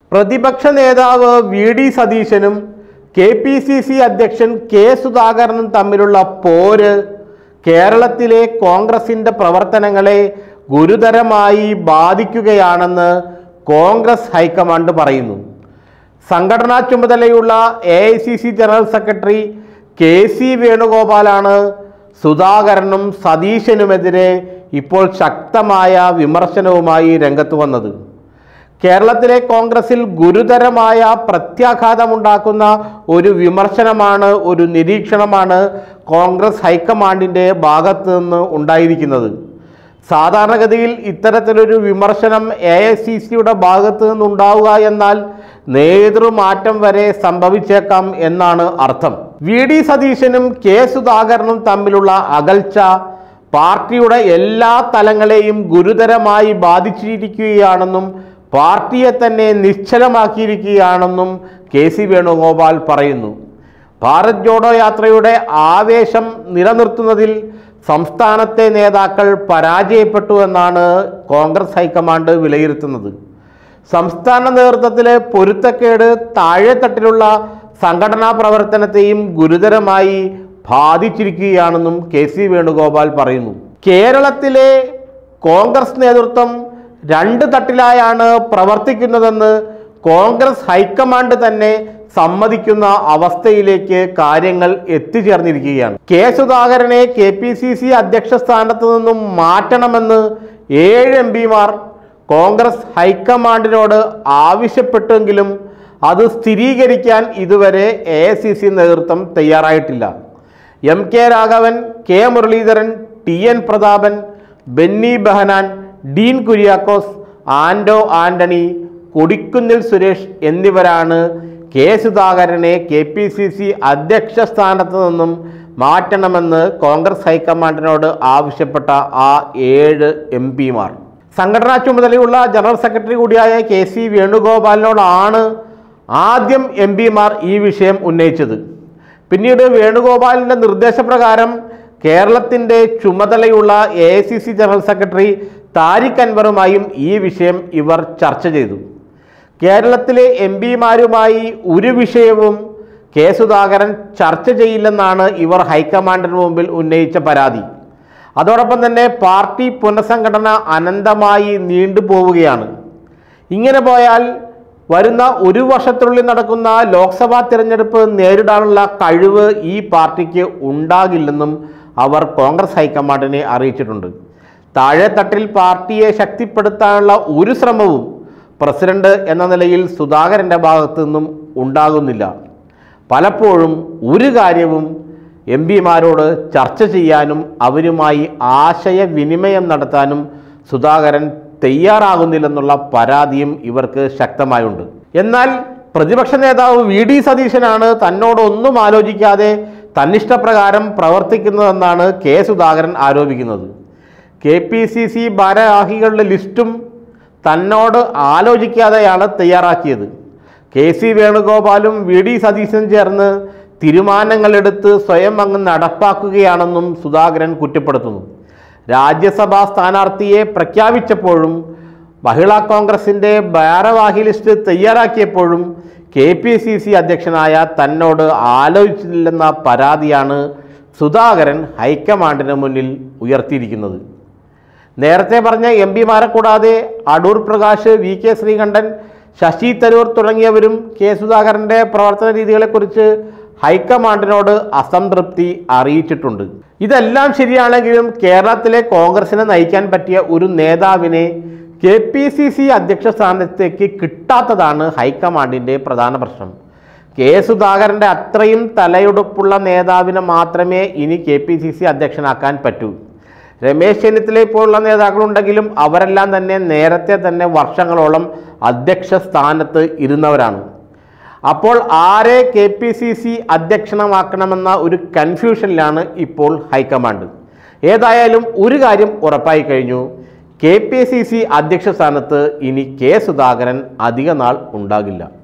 പ്രതിപക്ഷ നേതാവ് V D സതീശനും കെ പി സി സി അധ്യക്ഷൻ കെ സുധാകരനും തമ്മിലുള്ള പോര് കേരളത്തിലെ കോൺഗ്രസിൻ്റെ പ്രവർത്തനങ്ങളെ ഗുരുതരമായി ബാധിക്കുകയാണെന്ന് കോൺഗ്രസ് ഹൈക്കമാൻഡ് പറയുന്നു സംഘടനാ ചുമതലയുള്ള A I C C general secretary K C വേണുഗോപാലാണ് സുധാകരനും സതീശനുമെതിരെ ഇപ്പോൾ ശക്തമായ വിമർശനവുമായി രംഗത്ത് വന്നത് കേരളത്തിലെ കോൺഗ്രസിൽ ഗുരുതരമായ പ്രത്യാഘാതമുണ്ടാക്കുന്ന ഒരു വിമർശനമാണ് ഒരു നിരീക്ഷണമാണ് കോൺഗ്രസ് ഹൈക്കമാൻഡിൻ്റെ ഭാഗത്ത് നിന്ന് ഉണ്ടായിരിക്കുന്നത് സാധാരണഗതിയിൽ ഇത്തരത്തിലൊരു വിമർശനം എ ഐ സി സിയുടെ ഭാഗത്ത് നിന്നുണ്ടാവുക എന്നാൽ നേതൃമാറ്റം വരെ സംഭവിച്ചേക്കാം എന്നാണ് അർത്ഥം വി ഡി സതീശനും കെ സുധാകരനും തമ്മിലുള്ള അകൽച്ച പാർട്ടിയുടെ എല്ലാ തലങ്ങളെയും ഗുരുതരമായി ബാധിച്ചിരിക്കുകയാണെന്നും പാർട്ടിയെ തന്നെ നിശ്ചലമാക്കിയിരിക്കുകയാണെന്നും കെ സി വേണുഗോപാൽ പറയുന്നു ഭാരത് ജോഡോ യാത്രയുടെ ആവേശം നിലനിർത്തുന്നതിൽ സംസ്ഥാനത്തെ നേതാക്കൾ പരാജയപ്പെട്ടു എന്നാണ് കോൺഗ്രസ് ഹൈക്കമാൻഡ് വിലയിരുത്തുന്നത് സംസ്ഥാന നേതൃത്വത്തിലെ പൊരുത്തക്കേട് താഴെത്തട്ടിലുള്ള സംഘടനാ പ്രവർത്തനത്തെയും ഗുരുതരമായി ബാധിച്ചിരിക്കുകയാണെന്നും കെ സി വേണുഗോപാൽ പറയുന്നു കേരളത്തിലെ കോൺഗ്രസ് നേതൃത്വം രണ്ട് തട്ടിലായാണ് പ്രവർത്തിക്കുന്നതെന്ന് കോൺഗ്രസ് ഹൈക്കമാൻഡ് തന്നെ സമ്മതിക്കുന്ന അവസ്ഥയിലേക്ക് കാര്യങ്ങൾ എത്തിച്ചേർന്നിരിക്കുകയാണ് കെ സുധാകരനെ കെ പി സി സി അധ്യക്ഷ സ്ഥാനത്ത് നിന്നും മാറ്റണമെന്ന് ഏഴ് എം പിമാർ കോൺഗ്രസ് ഹൈക്കമാൻഡിനോട് ആവശ്യപ്പെട്ടെങ്കിലും അത് സ്ഥിരീകരിക്കാൻ ഇതുവരെ എ ഐ സി സി നേതൃത്വം തയ്യാറായിട്ടില്ല M K Raghavan K Muraleedharan T N Prathapan Benny Behanan Dean Kuriakose Anto Antony Kodikunnil Suresh എന്നിവരാണ് കെ സുധാകരനെ കെ പി സി സി അധ്യക്ഷ സ്ഥാനത്ത് നിന്നും മാറ്റണമെന്ന് കോൺഗ്രസ് ഹൈക്കമാൻഡിനോട് ആവശ്യപ്പെട്ട ആ ഏഴ് എം പിമാർ സംഘടനാ ചുമതലയുള്ള ജനറൽ സെക്രട്ടറി കൂടിയായ കെ സി വേണുഗോപാലിനോടാണ് ആദ്യം എം പിമാർ ഈ വിഷയം ഉന്നയിച്ചത് പിന്നീട് വേണുഗോപാലിൻ്റെ നിർദ്ദേശപ്രകാരം കേരളത്തിൻ്റെ ചുമതലയുള്ള A I C C general secretary Tariq അൻവറുമായും ഈ വിഷയം ഇവർ ചർച്ച ചെയ്തു കേരളത്തിലെ എം പിമാരുമായി ഒരു വിഷയവും കെ സുധാകരൻ ചർച്ച ചെയ്യില്ലെന്നാണ് ഇവർ ഹൈക്കമാൻഡിന് മുമ്പിൽ ഉന്നയിച്ച പരാതി അതോടൊപ്പം തന്നെ പാർട്ടി പുനഃസംഘടന അനന്തമായി നീണ്ടുപോവുകയാണ് ഇങ്ങനെ പോയാൽ വരുന്ന ഒരു വർഷത്തിനുള്ളിൽ നടക്കുന്ന ലോക്സഭാ തിരഞ്ഞെടുപ്പ് നേരിടാനുള്ള കഴിവ് ഈ പാർട്ടിക്ക് ഉണ്ടാകില്ലെന്നും അവർ കോൺഗ്രസ് ഹൈക്കമാൻഡിനെ അറിയിച്ചിട്ടുണ്ട് താഴെത്തട്ടിൽ പാർട്ടിയെ ശക്തിപ്പെടുത്താനുള്ള ഒരു ശ്രമവും പ്രസിഡന്റ് എന്ന നിലയിൽ സുധാകരൻ്റെ ഭാഗത്തു നിന്നും ഉണ്ടാകുന്നില്ല പലപ്പോഴും ഒരു കാര്യവും എം പിമാരോട് ചർച്ച ചെയ്യാനും അവരുമായി ആശയവിനിമയം നടത്താനും സുധാകരൻ തയ്യാറാകുന്നില്ലെന്നുള്ള പരാതിയും ഇവർക്ക് ശക്തമായുണ്ട് എന്നാൽ പ്രതിപക്ഷ നേതാവ് വി ഡി സതീശനാണ് തന്നോട് ഒന്നും ആലോചിക്കാതെ തന്നിഷ്ടപ്രകാരം പ്രവർത്തിക്കുന്നതെന്നാണ് കെ സുധാകരൻ ആരോപിക്കുന്നത് കെ പി സി സി ഭാരവാഹികളുടെ ലിസ്റ്റും തന്നോട് ആലോചിക്കാതെയാണ് തയ്യാറാക്കിയത് കെ സി വേണുഗോപാലും വി ഡി സതീശനും ചേർന്ന് തീരുമാനങ്ങളെടുത്ത് സ്വയം അങ്ങ് നടപ്പാക്കുകയാണെന്നും സുധാകരൻ കുറ്റപ്പെടുത്തുന്നു രാജ്യസഭാ സ്ഥാനാർത്ഥിയെ പ്രഖ്യാപിച്ചപ്പോഴും മഹിളാ കോൺഗ്രസിൻ്റെ ഭാരവാഹി ലിസ്റ്റ് തയ്യാറാക്കിയപ്പോഴും കെ പി സി സി അധ്യക്ഷനായ തന്നോട് ആലോചിച്ചില്ലെന്ന പരാതിയാണ് സുധാകരൻ ഹൈക്കമാൻഡിന് മുന്നിൽ ഉയർത്തിയിരിക്കുന്നത് നേരത്തെ പറഞ്ഞ എം പിമാരെ കൂടാതെ അടൂർ പ്രകാശ് വി കെ ശ്രീകണ്ഠൻ ശശി തരൂർ തുടങ്ങിയവരും കെ സുധാകരൻ്റെ പ്രവർത്തന രീതികളെക്കുറിച്ച് ഹൈക്കമാൻഡിനോട് അസംതൃപ്തി അറിയിച്ചിട്ടുണ്ട് ഇതെല്ലാം ശരിയാണെങ്കിലും കേരളത്തിലെ കോൺഗ്രസിനെ നയിക്കാൻ പറ്റിയ ഒരു നേതാവിനെ കെ പി സി സി അധ്യക്ഷ സ്ഥാനത്തേക്ക് കിട്ടാത്തതാണ് ഹൈക്കമാൻഡിൻ്റെ പ്രധാന പ്രശ്നം കെ സുധാകരൻ്റെ അത്രയും തലയെടുപ്പുള്ള നേതാവിനെ മാത്രമേ ഇനി കെ പി സി സി അധ്യക്ഷനാക്കാൻ പറ്റൂ രമേശ് ചെന്നിത്തല പോലുള്ള നേതാക്കളുണ്ടെങ്കിലും അവരെല്ലാം തന്നെ നേരത്തെ തന്നെ വർഷങ്ങളോളം അധ്യക്ഷ സ്ഥാനത്ത് ഇരുന്നവരാണ് അപ്പോൾ ആരെ കെ പി സി സി അധ്യക്ഷനമാക്കണമെന്ന ഒരു കൺഫ്യൂഷനിലാണ് ഇപ്പോൾ ഹൈക്കമാൻഡ് ഏതായാലും ഒരു കാര്യം ഉറപ്പായി കഴിഞ്ഞു കെ പി സി സി അധ്യക്ഷ സ്ഥാനത്ത് ഇനി കെ സുധാകരൻ അധിക നാൾ ഉണ്ടാകില്ല